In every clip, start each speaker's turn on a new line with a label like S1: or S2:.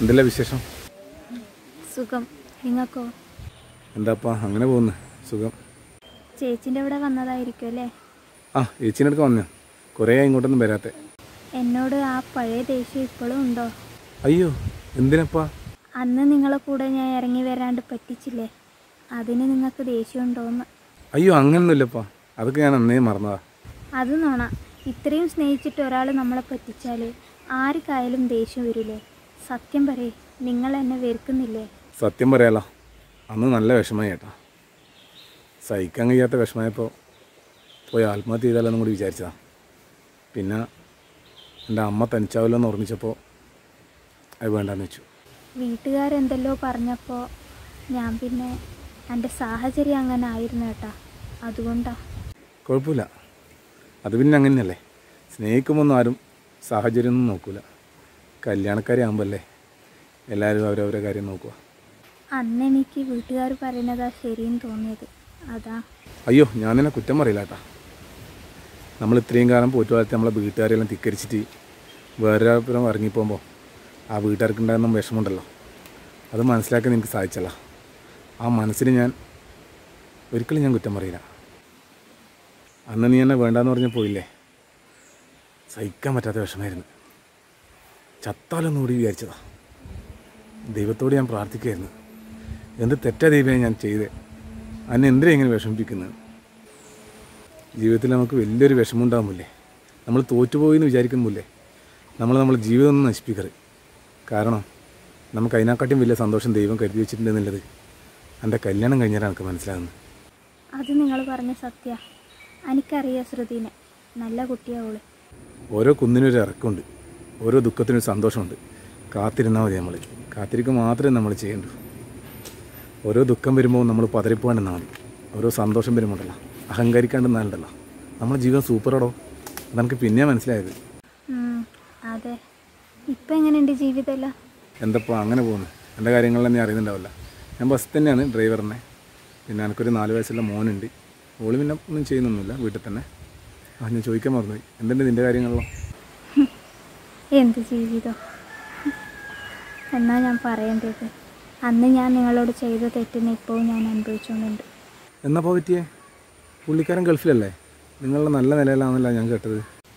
S1: എന്തെല്ലാം വിശേഷം
S2: സുഖം നിങ്ങൾക്കോ
S1: എന്താപ്പാ അങ്ങനെ പോകുന്നു സുഖം
S2: ചേച്ചിൻ്റെ ഇവിടെ വന്നതായിരിക്കും അല്ലേ
S1: ആ ചേച്ചീനടുക്ക് വന്നു കുറേ ഇങ്ങോട്ടൊന്നും വരാത്തെ
S2: എന്നോട് ആ പഴയ ദേഷ്യം ഇപ്പോഴും ഉണ്ടോ
S1: അയ്യോ എന്തിനപ്പാ
S2: അന്ന് നിങ്ങളെ കൂടെ ഞാൻ ഇറങ്ങി വരാണ്ട് പറ്റിച്ചില്ലേ അതിന് നിങ്ങൾക്ക് ദേഷ്യമുണ്ടോന്ന്
S1: അയ്യോ അങ്ങനൊന്നുമില്ലപ്പാ അതൊക്കെ ഞാൻ അന്നേ മറന്നതാ
S2: അത് നോണ ഇത്രയും സ്നേഹിച്ചിട്ട് ഒരാൾ നമ്മളെ പറ്റിച്ചാൽ ആർക്കായാലും ദേഷ്യം വരില്ലേ സത്യം പറയേ നിങ്ങൾ എന്നെ വെറുക്കുന്നില്ലേ
S1: സത്യം പറയാലോ അന്ന് നല്ല വിഷമമായി ചേട്ടാ സഹിക്കാൻ കഴിയാത്ത വിഷമമായപ്പോൾ പോയി ആത്മഹത്യ ചെയ്താലോന്നും കൂടി വിചാരിച്ചതാ പിന്നെ എൻ്റെ അമ്മ തനിച്ചാവല്ലോ എന്ന് ഓർമ്മിച്ചപ്പോൾ അത് വേണ്ടാന്ന് വെച്ചു
S2: വീട്ടുകാരെന്തെല്ലോ പറഞ്ഞപ്പോൾ ഞാൻ പിന്നെ എൻ്റെ സാഹചര്യം അങ്ങനെ ആയിരുന്നു കേട്ടാ അതുകൊണ്ടാ
S1: കുഴപ്പമില്ല അത് പിന്നെ അങ്ങനെയല്ലേ സ്നേഹിക്കുമ്പോൾ ആരും സാഹചര്യമൊന്നും നോക്കൂല കല്യാണക്കാരി ആകുമ്പല്ലേ എല്ലാവരും അവരവരെ കാര്യം നോക്കുക
S2: അന്ന് എനിക്ക് വീട്ടുകാർ പറയുന്നതാ ശരിയെന്ന് തോന്നിയത് അതാ
S1: അയ്യോ ഞാൻ നിന്നെ കുറ്റം പറയില്ല കേട്ടാ നമ്മൾ ഇത്രയും കാലം പോറ്റു വളർത്തി നമ്മളെ വീട്ടുകാരെല്ലാം ധിക്കരിച്ചിട്ട് വേറൊരാൾപ്പുറം ഇറങ്ങിപ്പോകുമ്പോൾ ആ വീട്ടുകാർക്ക് ഉണ്ടാകുന്ന വിഷമമുണ്ടല്ലോ അത് മനസ്സിലാക്കാൻ എനിക്ക് സാധിച്ചല്ല ആ മനസ്സിന് ഞാൻ ഒരിക്കലും ഞാൻ കുറ്റം പറയില്ല അന്ന് നീ എന്നെ വേണ്ടാന്ന് പറഞ്ഞ് പോയില്ലേ സഹിക്കാൻ പറ്റാത്ത വിഷമായിരുന്നു ചത്താലൊന്നും കൂടി വിചാരിച്ചതാ ദൈവത്തോട് ഞാൻ പ്രാർത്ഥിക്കുകയായിരുന്നു എന്ത് തെറ്റാ ദൈവമേ ഞാൻ ചെയ്തേ അന്നെ എന്തിനാ ഇങ്ങനെ വിഷമിപ്പിക്കുന്നത് ജീവിതത്തിൽ നമുക്ക് വലിയൊരു വിഷമം ഉണ്ടാകുമ്പില്ലേ നമ്മൾ തോറ്റുപോയി എന്ന് വിചാരിക്കുമ്പില്ലേ നമ്മൾ നമ്മുടെ ജീവിതം ഒന്നും നശിപ്പിക്കരുത് കാരണം നമുക്ക് അതിനെക്കാട്ടിയും വലിയ സന്തോഷം ദൈവം കരുതി വെച്ചിട്ടുണ്ടെന്നുള്ളത് എൻ്റെ കല്യാണം കഴിഞ്ഞാലാണ് എനിക്ക് മനസ്സിലാകുന്നത്
S2: അത് നിങ്ങൾ പറഞ്ഞ സത്യ എനിക്കറിയാം ശ്രുതിനെ നല്ല കുട്ടിയാവള്
S1: ഓരോ കുന്നിനൊരു ഇറക്കമുണ്ട് ഓരോ ദുഃഖത്തിനൊരു സന്തോഷമുണ്ട് കാത്തിരുന്നാൽ മതി നമ്മൾ കാത്തിരിക്കുക മാത്രമേ നമ്മൾ ചെയ്യേണ്ടൂ ഓരോ ദുഃഖം വരുമ്പോൾ നമ്മൾ പതറിപ്പോണ്ടെന്നാൽ മതി ഓരോ സന്തോഷം വരുമ്പോണ്ടല്ലോ അഹങ്കരിക്കാണ്ടെന്നാലുണ്ടല്ലോ നമ്മുടെ ജീവിതം സൂപ്പറോടോ അതെനിക്ക് പിന്നെ മനസ്സിലായത്
S2: ഉം, അതെ ഇപ്പം എങ്ങനെയുണ്ട് ജീവിതമെല്ലാം
S1: എന്തപ്പോൾ അങ്ങനെ പോകുന്നു എൻ്റെ കാര്യങ്ങളെല്ലാം നീ അറിയുന്നുണ്ടാവില്ല ഞാൻ ബസ് തന്നെയാണ് ഡ്രൈവറിനെ പിന്നെ എനിക്കൊരു നാല് വയസ്സുള്ള മോനുണ്ട് ഓള് പിന്നെ ഒന്നും ചെയ്യുന്നൊന്നുമില്ല വീട്ടിൽ തന്നെ ആ ഞാൻ ചോദിക്കാൻ മറന്നുപോയി എന്തുണ്ട് നിൻ്റെ കാര്യങ്ങളിലോ
S2: എന്ത് ജീവിതം എന്നാ ഞാൻ പറയേണ്ടത് അന്ന് ഞാൻ നിങ്ങളോട് ചെയ്ത തെറ്റിനെ ഇപ്പോഴും ഞാൻ അനുഭവിച്ചുകൊണ്ടുണ്ട്
S1: എന്നപ്പോൾ പറ്റിയേ പുള്ളിക്കാരൻ ഗൾഫിലല്ലേ നിങ്ങളുടെ നല്ല നിലയിലാണെന്നല്ല ഞാൻ കേട്ടത്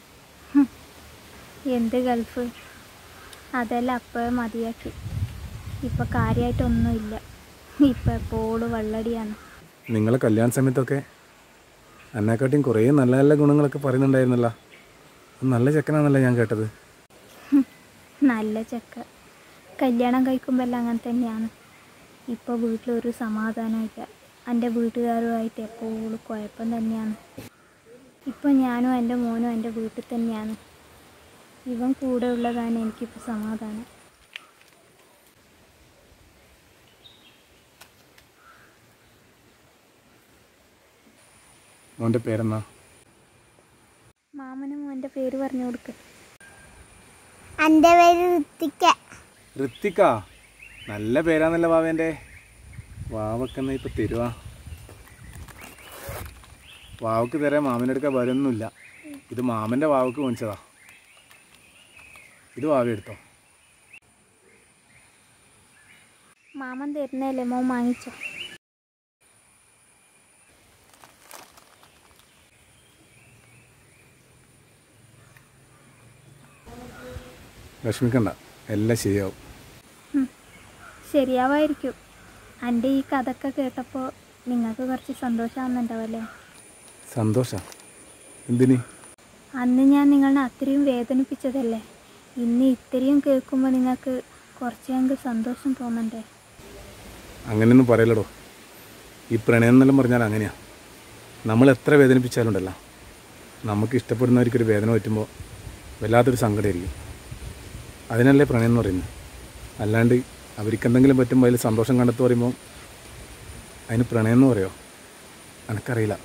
S2: എന്ത് ഗൾഫ് അതെല്ലാം അപ്പോഴേ മതിയാക്കി ഇപ്പം കാര്യമായിട്ടൊന്നുമില്ല ഇപ്പം എപ്പോഴും വെള്ളടിയാണ്
S1: നിങ്ങളെ കല്യാണ സമയത്തൊക്കെ എന്നെക്കാട്ടിയും കുറേ നല്ല നല്ല ഗുണങ്ങളൊക്കെ പറയുന്നുണ്ടായിരുന്നല്ലോ അത് നല്ല ചെക്കനാണെന്നല്ല ഞാൻ കേട്ടത്
S2: നല്ല ചെക്ക കല്യാണം കഴിക്കുമ്പോഴെല്ലാം അങ്ങനെ തന്നെയാണ് ഇപ്പോൾ വീട്ടിലൊരു സമാധാനമില്ല എൻ്റെ വീട്ടുകാരുമായിട്ട് എപ്പോഴും കുഴപ്പം തന്നെയാണ് ഇപ്പോൾ ഞാനും എൻ്റെ മോനും എൻ്റെ വീട്ടിൽ തന്നെയാണ് ഇവൻ കൂടെ ഉള്ളതാണ് എനിക്കിപ്പോൾ സമാധാനം
S1: മോൻ്റെ പേരെന്നാ
S2: മാമനും മോൻ്റെ പേര് പറഞ്ഞു കൊടുക്ക്
S3: എൻ്റെ പേര് ഋത്തിക്ക
S1: ഋത്തിക്ക നല്ല പേരാന്നല്ല വാവേൻ്റെ വാവക്കെന്നാ ഇപ്പം തരുവാ വാവക്ക് തരാൻ മാമൻ്റെ അടുക്ക വരുന്നില്ല ഇത് മാമൻ്റെ വാവക്ക് മേടിച്ചതാ ഇത് വാവ എടുത്തോ
S2: മാമൻ തരുന്നതല്ലേ മോൻ വാങ്ങിച്ചോ
S1: വിഷമിക്കണ്ട എല്ലാം ശരിയാവും
S2: ശരിയാവായിരിക്കും എൻ്റെ ഈ കഥയൊക്കെ കേട്ടപ്പോൾ നിങ്ങൾക്ക് കുറച്ച് സന്തോഷമാകുന്നുണ്ടാവല്ലേ
S1: സന്തോഷം എന്തിന്
S2: അന്ന് ഞാൻ നിങ്ങളെ അത്രയും വേദനിപ്പിച്ചതല്ലേ ഇന്ന് ഇത്രയും കേൾക്കുമ്പോൾ നിങ്ങൾക്ക് കുറച്ചെങ്കിലും സന്തോഷം തോന്നണ്ടേ
S1: അങ്ങനെയൊന്നും പറയലടോ ഈ പ്രണയം എന്നെല്ലാം പറഞ്ഞാൽ അങ്ങനെയാണ് നമ്മൾ എത്ര വേദനിപ്പിച്ചാലുണ്ടല്ലോ നമുക്ക് ഇഷ്ടപ്പെടുന്നവർക്കൊരു വേദന പറ്റുമ്പോൾ വല്ലാത്തൊരു സങ്കടമായിരിക്കും അതിനല്ലേ പ്രണയം എന്ന് പറയുന്നത് അല്ലാണ്ട് അവർക്ക് എന്തെങ്കിലും പറ്റുമ്പോൾ അതിൽ സന്തോഷം കണ്ടെത്തു പറയുമ്പോൾ അതിന് പ്രണയം എന്ന് പറയുമോ എനിക്കറിയില്ല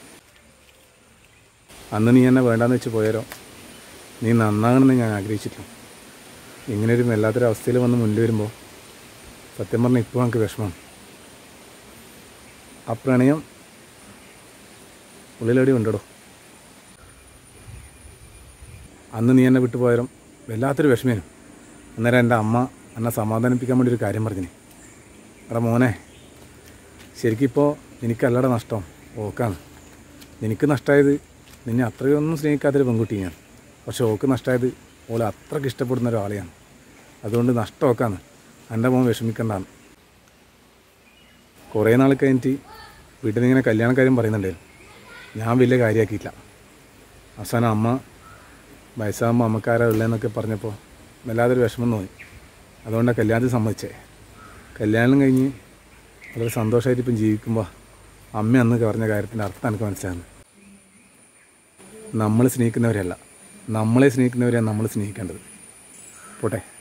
S1: അന്ന് നീ എന്നെ വേണ്ടാന്ന് വെച്ച് പോയാലോ നീ നന്നാകണമെന്ന് ഞാൻ ആഗ്രഹിച്ചിട്ടില്ല ഇങ്ങനെ ഒരു വല്ലാത്തൊരു അവസ്ഥയിൽ വന്ന് മുന്നിൽ വരുമ്പോൾ സത്യം പറഞ്ഞാൽ ഇപ്പോൾ എനിക്ക് വിഷമം ആ പ്രണയം ഉള്ളിലെവിടെ ഉണ്ടോ അന്ന് നീ എന്നെ വിട്ടുപോയാലും വല്ലാത്തൊരു വിഷമേനും അന്നേരം എൻ്റെ അമ്മ എന്നെ സമാധാനിപ്പിക്കാൻ വേണ്ടി ഒരു കാര്യം പറഞ്ഞിന് എടാ മോനെ ശരിക്കിപ്പോൾ എനിക്കല്ലട നഷ്ടം ഓക്കാണ് എനിക്ക് നഷ്ടമായത് നിന്നെ അത്രയൊന്നും സ്നേഹിക്കാത്തൊരു പെൺകുട്ടി ഞാൻ പക്ഷെ ഓക്ക് നഷ്ടമായത് ഓളെ അത്രയ്ക്ക് ഇഷ്ടപ്പെടുന്ന ഒരാളെയാണ് അതുകൊണ്ട് നഷ്ടം ഓക്കാണ് എൻ്റെ മോൻ വിഷമിക്കണ്ടാണ് കുറേ നാൾ കഴിഞ്ഞിട്ട് വീട്ടിൽ നിന്ന് ഇങ്ങനെ കല്യാണ കാര്യം പറയുന്നുണ്ടായിരുന്നു ഞാൻ വലിയ കാര്യമാക്കിയില്ല അവസാനം അമ്മ വയസ്സാകുമ്പോൾ അമ്മക്കാരാ ഉള്ളതെന്നൊക്കെ പറഞ്ഞപ്പോൾ വല്ലാതൊരു വിഷമം തോന്നി അതുകൊണ്ടാണ് കല്യാണത്തിന് സമ്മതിച്ചേ കല്യാണം കഴിഞ്ഞ് വളരെ സന്തോഷമായിട്ട് ഇപ്പം ജീവിക്കുമ്പോൾ അമ്മ അന്ന് പറഞ്ഞ കാര്യത്തിൻ്റെ അർത്ഥം എനിക്ക് മനസ്സിലാകുന്നു നമ്മൾ സ്നേഹിക്കുന്നവരല്ല നമ്മളെ സ്നേഹിക്കുന്നവരെയാണ് നമ്മൾ സ്നേഹിക്കേണ്ടത് പോട്ടെ